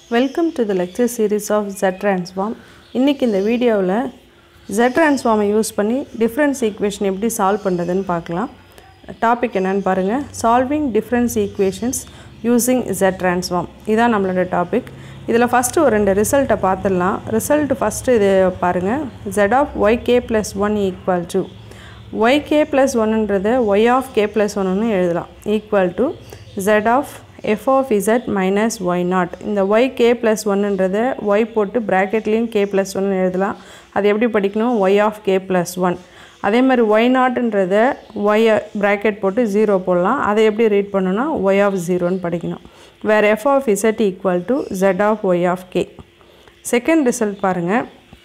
welcome to the lecture series of Z transform இன்றைக்கி இந்த வீடியோவில் Z transform-ஐ யூஸ் பண்ணி டிஃப்ரென்ஸ் ஈக்குவேஷன் எப்படி சால்வ் பண்ணுறதுன்னு பார்க்கலாம் டாபிக் என்னன்னு பாருங்கள் solving difference equations using Z transform இதான் நம்மளோட டாபிக் இதில் ஃபஸ்ட்டு ஒரு ரெண்டு ரிசல்ட்டை பார்த்துடலாம் ரிசல்ட் ஃபஸ்ட்டு இது பாருங்கள் Z of Y K plus one equal to Y K plus ஒன்னுன்றதை ஒய் ஆஃப் கே ப்ளஸ் ஒன்னு எழுதலாம் equal to jet of F of Z minus Y naught இந்த ஒய் கே ப்ளஸ் ஒன்னுன்றதை ஒய் போட்டு ப்ராக்கெட்லேயும் K plus ஒன்னு எழுதலாம் அது எப்படி படிக்கணும் Y of K plus one அதே மாதிரி ஒய் நாட்டுன்றதை ஒய் ப்ராக்கெட் போட்டு ஜீரோ போடலாம் அதை எப்படி ரீட் பண்ணணும்னா ஒய் ஆஃப் ஜீரோன்னு படிக்கணும் வேறு f of z equal to jet of y of k second result பாருங்கள்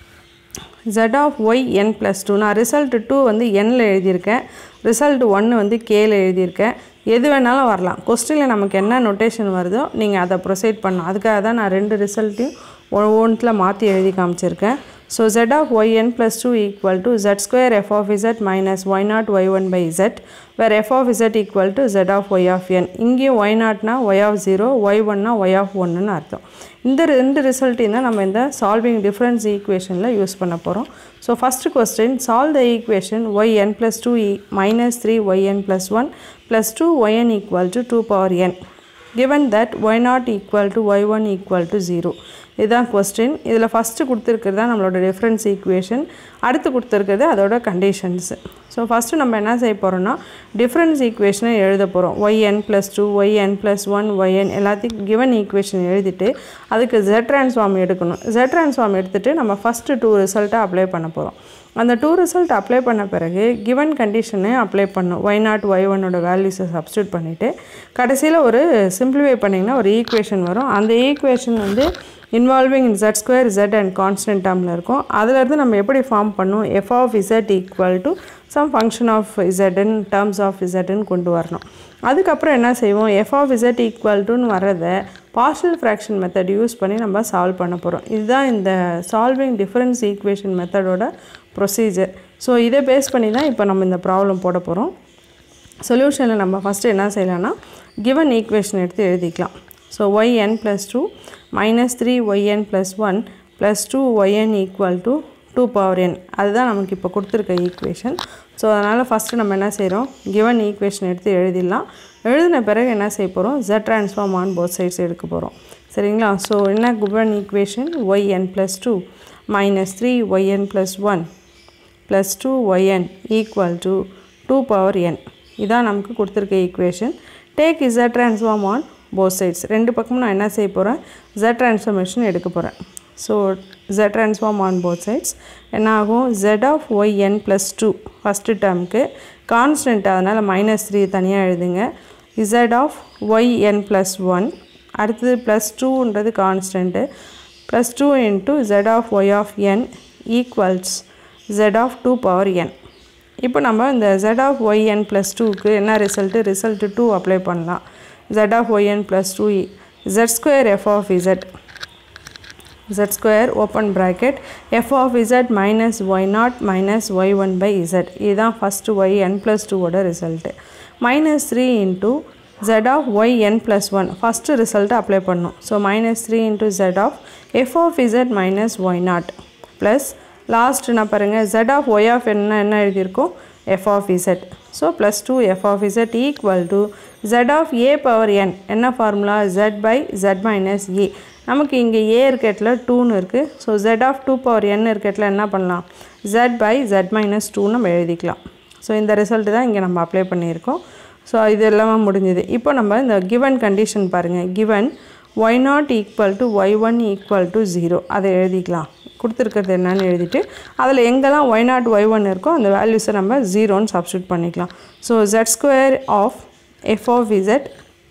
z of y n plus two நான் ரிசல்ட் டூ வந்து எண்ணில் எழுதியிருக்கேன் ரிசல்ட் ஒன்று வந்து கேல எழுதியிருக்கேன் எது வேணாலும் வரலாம் கொஸ்டினில் நமக்கு என்ன நொட்டேஷன் வருதோ நீங்கள் அதை ப்ரொசீட் பண்ணணும் அதுக்காக தான் நான் ரெண்டு ரிசல்ட்டையும் ஒவ்வொன்றில் மாற்றி எழுதி காமிச்சிருக்கேன் so z of y n plus two equal to z square f of Z minus Y naught y one by z வேறு f of z equal to jet of y of n இங்கேயும் y நாட்னா y of zero y ஒன்னா y of ஒன்றுன்னு அர்த்தம் இந்த ரெண்டு ரிசல்ட்டையும் தான் நம்ம இந்த சால்விங் டிஃப்ரென்ஸ் ஈக்குவேஷனில் யூஸ் பண்ண போகிறோம் so first question solve the equation y n plus two e minus three y n plus one plus two y n equal to two power n given that y naught equal to y one equal to zero இதுதான் question இதில் first கொடுத்துருக்கிறது தான் நம்மளோட difference equation அடுத்து கொடுத்துருக்கிறது அதோட conditions so first நம்ம என்ன செய்ய போகிறோம்னா டிஃப்ரென்ஸ் ஈக்குவேஷனை எழுத போகிறோம் y n plus two y n plus one y n எல்லாத்தையும் கிவன் ஈக்குவேஷன் எழுதிட்டு அதுக்கு ஜெட் ட்ரான்ஸ்ஃபார்ம் எடுக்கணும் ஜெட் ட்ரான்ஸ்ஃபார்ம் எடுத்துகிட்டு நம்ம ஃபஸ்ட்டு டூ ரிசல்ட்டை அப்ளை பண்ண போகிறோம் அந்த டூ ரிசல்ட் அப்ளை பண்ண பிறகு கிவன் கண்டிஷனை அப்ளை பண்ணும் ஒய் நாட் ஒய் ஒன்னோட வேல்யூஸை சப்ஸ்டியூட் பண்ணிவிட்டு கடைசியில் ஒரு சிம்பிளிஃபை பண்ணிங்கன்னா ஒரு ஈக்குவேஷன் வரும் அந்த ஈக்குவேஷன் வந்து involving in z square z and constant டேர்மில் இருக்கும் அதிலேருந்து நம்ம எப்படி ஃபார்ம் பண்ணும் f of z equal to some function of இசட்டன் டேர்ம்ஸ் ஆஃப் இசட்டன் கொண்டு வரணும் அதுக்கப்புறம் என்ன செய்வோம் எஃப் ஆஃப் இசட் ஈக்குவல் டுன்னு வரதை பார்ஷியல் ஃப்ராக்ஷன் மெத்தட் யூஸ் பண்ணி நம்ம சால்வ் பண்ண போகிறோம் இதுதான் இந்த சால்விங் டிஃபரன்ஸ் ஈக்குவேஷன் மெத்தடோட ப்ரொசீஜர் ஸோ இதை பேஸ் பண்ணி தான் இப்போ நம்ம இந்த ப்ராப்ளம் போட போகிறோம் சொல்யூஷனில் நம்ம ஃபஸ்ட்டு என்ன செய்யலாம்னா கிவன் ஈக்குவேஷன் எடுத்து எழுதிக்கலாம் so y n plus two minus three y n plus one plus two y n equal to two power n அதுதான் நமக்கு இப்போ கொடுத்துருக்க ஈக்குவேஷன் ஸோ அதனால் ஃபஸ்ட்டு நம்ம என்ன செய்கிறோம் கிவன் ஈக்குவேஷன் எடுத்து எழுதிடலாம் எழுதின பிறகு என்ன செய்ய போகிறோம் z transform on both sides எடுக்க போகிறோம் சரிங்களா ஸோ என்ன given equation y n plus two minus three y n plus one plus two y n equal to two power n இதான் நமக்கு கொடுத்துருக்க equation take z transform on both sides ரெண்டு பக்கமும் நான் என்ன செய்ய போகிறேன் ஜெட் ட்ரான்ஸ்ஃபார்மேஷன் எடுக்க போகிறேன் so z transform on both sides என்ன ஆகும் z of y n plus two first டேர்முக்கு கான்ஸ்டன்ட் அதனால் மைனஸ் த்ரீ தனியாக எழுதுங்க z of y n plus one அடுத்தது ப்ளஸ் டூன்றது constant plus two into z of y of n equals z of two power n இப்போ நம்ம இந்த z of y n plus டூக்கு என்ன ரிசல்ட்டு ரிசல்ட்டு டூ அப்ளை பண்ணலாம் z of yn plus 2e z square f of z z square open bracket f of z minus y naught minus y1 by z இதுதான் first y n plus 2 ஓட result minus 3 into z of y n plus 1 first result apply பண்ணும் so minus 3 into z of f of z minus y naught plus last நான் பாருங்க z of y of n என்ன எழுதியிருக்கோம் f of z so plus 2 f of z equal to z of a power n என்ன formula z by z minus a நமக்கு இங்கே a இருக்கட்டில் டூன்னு இருக்குது so z of two power n இருக்கட்டில் என்ன பண்ணலாம் z by z minus two நம்ம எழுதிக்கலாம் ஸோ இந்த ரிசல்ட்டு தான் இங்கே நம்ம அப்ளை பண்ணியிருக்கோம் ஸோ இது எல்லாமே முடிஞ்சுது இப்போ நம்ம இந்த கிவன் கண்டிஷன் பாருங்கள் given y naught equal to y one equal to zero அதை எழுதிக்கலாம் கொடுத்துருக்கிறது என்னன்னு எழுதிட்டு அதில் எங்கெல்லாம் ஒய் நாட் ஒய் ஒன் இருக்கோ அந்த வேல்யூஸை நம்ம ஜீரோன்னு சப்ஸ்டியூட் பண்ணிக்கலாம் so z square of F of Z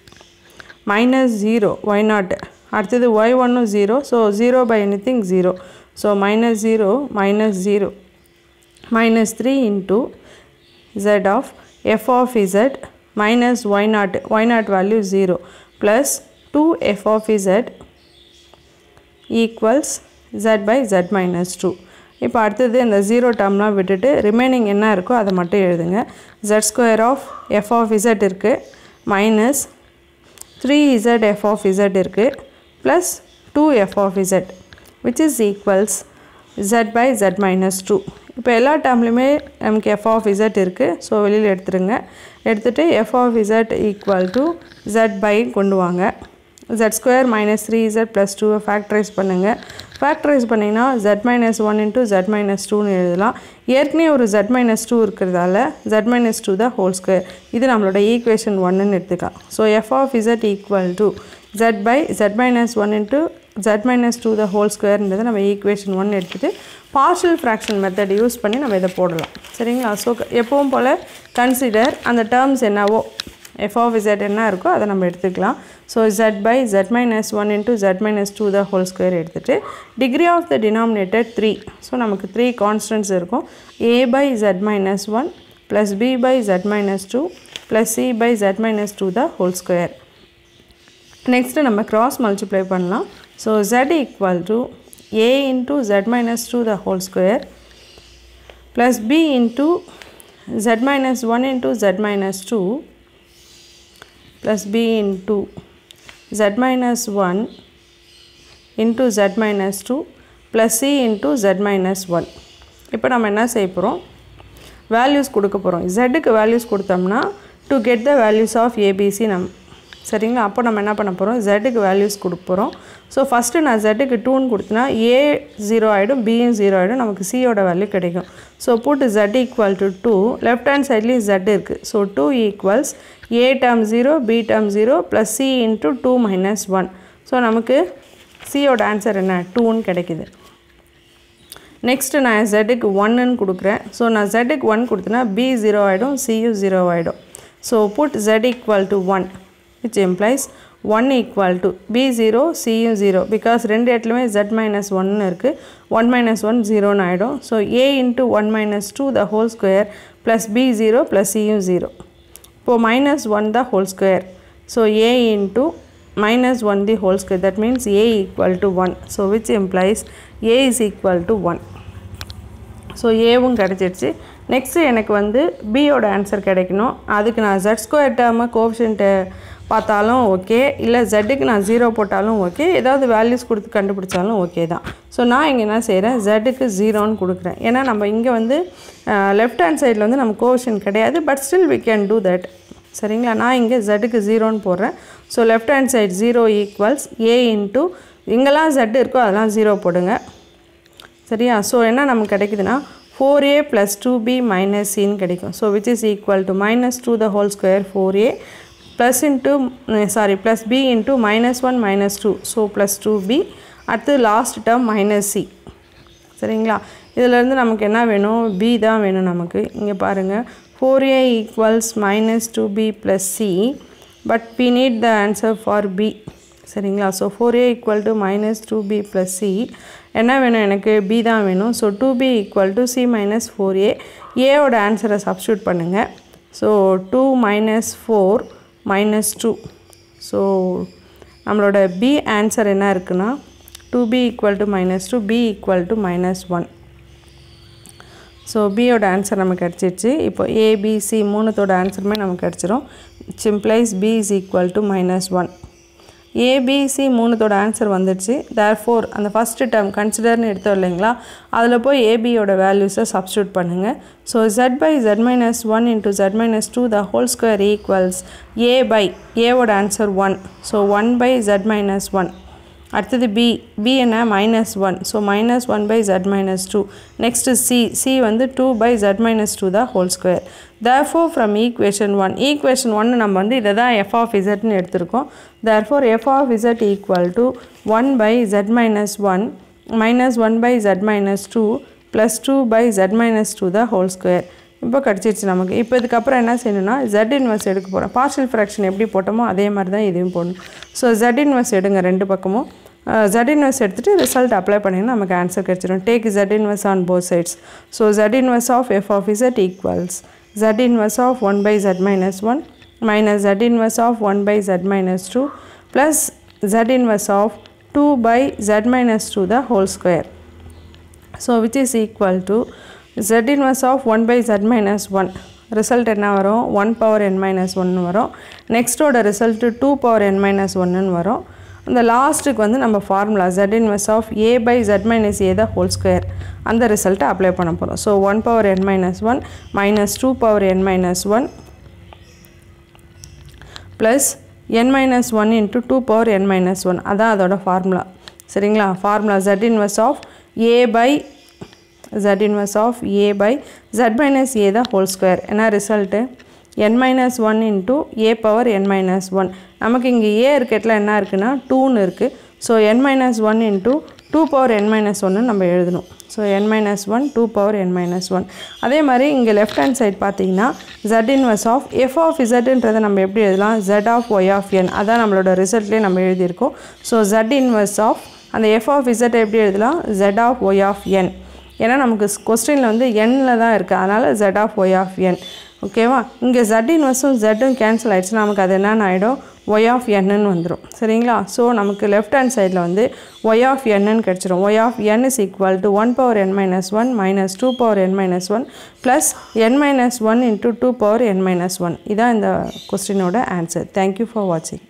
minus zero y naught அடுத்தது ஒய் ஒன்னும் zero so zero by anything zero so minus zero minus zero minus three into z of F of Z minus Y naught y naught value zero plus two f of z equals z by z minus two இப்போ அடுத்தது இந்த zero டேர்ம்லாம் விட்டுட்டு remaining என்ன இருக்கோ அதை மட்டும் எழுதுங்க z square of F of z இருக்குது minus three z f of z இருக்குது plus two f of z which is equals z by z minus two இப்போ எல்லா டேர்ம்லையுமே நமக்கு எஃப் ஆஃப் இசட் இருக்குது ஸோ வெளியில் எடுத்துருங்க எடுத்துகிட்டு f of z equal to z by கொண்டு வாங்க z square minus three z plus டூவை ஃபேக்டரைஸ் பண்ணுங்கள் ஃபேக்டரைஸ் பண்ணிங்கன்னா z minus one into z minus டூன்னு எழுதலாம் ஏற்கனவே ஒரு z மைனஸ் டூ இருக்கிறதால z மைனஸ் டூ தான் ஹோல் ஸ்கொயர் இது நம்மளோட ஈக்குவேஷன் ஒன்னுன்னு எடுத்துக்கலாம் so f of z equal to z by z minus one into z minus two the whole ஸ்கொயர்ன்றதை நம்ம ஈக்குவேஷன் ஒன் எடுத்துகிட்டு பார்ஷியல் ஃப்ராக்ஷன் மெத்தட் யூஸ் பண்ணி நம்ம இதை போடலாம் சரிங்களா ஸோ எப்பவும் போல் கன்சிடர் அந்த டேர்ம்ஸ் என்னவோ எஃப் ஆஃப் இசட் என்ன இருக்கோ அதை நம்ம எடுத்துக்கலாம் so z by z minus one into z minus two the whole square எடுத்துகிட்டு degree of the denominator three so நமக்கு த்ரீ கான்ஸ்டன்ட்ஸ் இருக்கும் a by z minus one plus b by z minus two plus c by z minus two the whole square next நம்ம cross multiply பண்ணலாம் so z equal to a into z minus 2 the whole square plus b into z minus 1 into z minus 2 plus b into z minus 1 into z minus 2 plus c into z minus 1 இப்போ நம்ம என்ன செய்ய போகிறோம் values கொடுக்க போகிறோம் ஜெட்டுக்கு values கொடுத்தோம்னா to get the values of a b c நம் சரிங்களா அப்போ நம்ம என்ன பண்ண போகிறோம் ஜெட்டுக்கு வேல்யூஸ் கொடுக்க போகிறோம் ஸோ ஃபஸ்ட்டு நான் ஜெட்டுக்கு டூன்னு கொடுத்தனா ஏ ஜீரோ ஆகிடும் பியும் ஜீரோ ஆகிடும் நமக்கு சியோட வேல்யூ கிடைக்கும் so put z equal to two left hand சைட்லேயும் ஜெட் இருக்குது so two equals a term zero b term zero plus c into two minus one so நமக்கு சியோட ஆன்சர் என்ன டூன்னு கிடைக்குது நெக்ஸ்ட்டு நான் ஜெட்டுக்கு ஒன்னுன்னு கொடுக்குறேன் ஸோ நான் ஜெட்டுக்கு ஒன் கொடுத்தேன்னா பி ஜீரோ ஆகிடும் சியும் ஜீரோ ஆகிடும் so put z equal to one which implies 1 equal to b 0 c யும் 0 because ரெண்டு இடத்துலையுமே z minus 1 இருக்குது 1 minus 1 0 ஆகிடும் so a into 1 minus 2 the whole square plus b 0 plus c யும் 0 இப்போது minus 1 the whole square so a into minus 1 the whole square that means a equal to 1 so which implies a is equal to 1 so ஏவும் கிடச்சிருச்சு next எனக்கு வந்து பியோட answer கிடைக்கணும் அதுக்கு நான் ஜெட் ஸ்கொயர் டேர்மு கோப்ஷன்ட்டு பார்த்தாலும் ஓகே இல்லை ஜெட்டுக்கு நான் ஜீரோ போட்டாலும் ஓகே ஏதாவது வேல்யூஸ் கொடுத்து கண்டுபிடிச்சாலும் ஓகே தான் ஸோ நான் இங்கே என்ன செய்கிறேன் ஜெட்டுக்கு ஜீரோன்னு கொடுக்குறேன் ஏன்னா நம்ம இங்கே வந்து லெஃப்ட் ஹேண்ட் சைடில் வந்து நம்ம கோஷன் கிடையாது but still we can do that சரிங்களா நான் இங்கே ஜெட்டுக்கு ஜீரோன்னு போடுறேன் so left hand side zero equals a into எங்கெல்லாம் ஜெட் இருக்கோ அதெல்லாம் ஜீரோ போடுங்க சரியா ஸோ என்ன நமக்கு கிடைக்குதுன்னா four a plus two b minus சின்னு கிடைக்கும் so which is equal to minus two the whole square four a plus into sorry plus b into minus one minus two so plus two b அடுத்து last term minus c சரிங்களா இதிலேருந்து நமக்கு என்ன வேணும் B தான் வேணும் நமக்கு இங்கே பாருங்கள் four a equals minus two b plus c but we need the answer for b சரிங்களா so four a equal to minus two b plus c என்ன வேணும் எனக்கு பி தான் வேணும் so two b equal to c minus four a ஏவோட ஆன்சரை substitute பண்ணுங்கள் so two minus four minus two so நம்மளோட பி ஆன்சர் என்ன இருக்குன்னா two b equal to minus two b equal to minus one so பியோட answer நமக்கு கிடச்சிருச்சு இப்போ ஏபிசி மூணுத்தோட ஆன்சருமே நமக்கு கிடச்சிரும் simplifies b is equal to minus one a b c மூணுத்தோட ஆன்சர் வந்துடுச்சு தேர் ஃபோர் அந்த ஃபஸ்ட்டு டேர்ம் கன்சிடர்னு எடுத்தோம் இல்லைங்களா அதில் போய் ஏபியோட வேல்யூஸை சப்ஸ்டியூட் பண்ணுங்கள் so z by z minus one into z minus two the whole square equals a by ஏவோட answer one so one by z minus one அடுத்தது பி பி என்ன minus one so minus one by z minus two next c c வந்து two by z minus two தான் whole square therefore from equation one equation ஒன்று நம்ம வந்து இதை தான் f of இசட்னு எடுத்திருக்கோம் therefore f of z equal to one by z minus one minus one by z minus two plus two by z minus two தான் whole square இப்போ கிடச்சிருச்சு நமக்கு இப்போ இதுக்கப்புறம் என்ன செய்யணும்னா ஜெட் இன்வெர்ஸ் எடுக்க போகிறோம் பார்ஷியல் ஃப்ராக்ஷன் எப்படி போட்டோமோ அதே மாதிரி தான் இதையும் போடணும் ஸோ ஜெட் இன்வெர்ஸ் எடுங்க ரெண்டு பக்கமும் ஜெட் இன்வெர்ஸ் எடுத்துகிட்டு ரிசல்ட் அப்ளை பண்ணிங்கன்னா நமக்கு ஆன்சர் கிடச்சிடும் take z inverse on both sides so z inverse of F of z equals z inverse of one by z minus one minus z inverse of one by z minus two plus z inverse of two by z minus two the whole square so which is equal to z inverse of one by z minus one result என்ன வரும் one power n minus ஒன்று வரும் நெக்ஸ்ட்டோட result two power n minus ஒன்றுன்னு வரும் அந்த லாஸ்ட்டுக்கு வந்து நம்ம formula z inverse of a by z minus a the whole square அந்த ரிசல்ட்டை அப்ளை பண்ண போகிறோம் so one power n minus one minus two power n minus one plus n minus one into two power n minus one அதான் அதோட formula சரிங்களா formula z inverse of a by z inverse of a by z minus a தான் whole square என்ன result n minus one into a power n minus one நமக்கு இங்கே a இருக்கட்டில் என்ன இருக்குன்னா டூன்னு இருக்குது so n minus one into two power n minus one நம்ம எழுதணும் so n minus one two power n minus one அதே மாதிரி இங்கே லெஃப்ட் ஹேண்ட் சைட் பார்த்தீங்கன்னா zed inverse of F of இசட்ன்றதை நம்ம எப்படி எழுதலாம் ஜெட் ஆஃப் ஒய் ஆஃப் என் அதான் நம்மளோட ரிசல்ட்லேயே நம்ம எழுதியிருக்கோம் ஸோ ஜெட் இன்வர்ஸ் ஆஃப் அந்த எஃப் ஆஃப் இசட்டை எப்படி எழுதலாம் zed of y of n ஏன்னா நமக்கு கொஸ்டினில் வந்து எண்ணில் தான் இருக்குது அதனால் zed of y of n ஓகேவா இங்கே ஜெட் இன்வர்ஸும் ஜெட்டும் கேன்சல் ஆகிடுச்சுன்னா நமக்கு அது என்னென்னு ஆகிடும் ஒய் ஆஃப் என்னன்னு வந்துடும் சரிங்களா ஸோ நமக்கு லெஃப்ட் ஹேண்ட் சைடில் வந்து ஒய் ஆஃப் என்னன்னு கிடச்சிரும் y of n is equal to one power n minus one minus two power n minus one plus n minus one into two power n minus one இதான் இந்த கொஸ்டினோட answer thank you for வாட்சிங்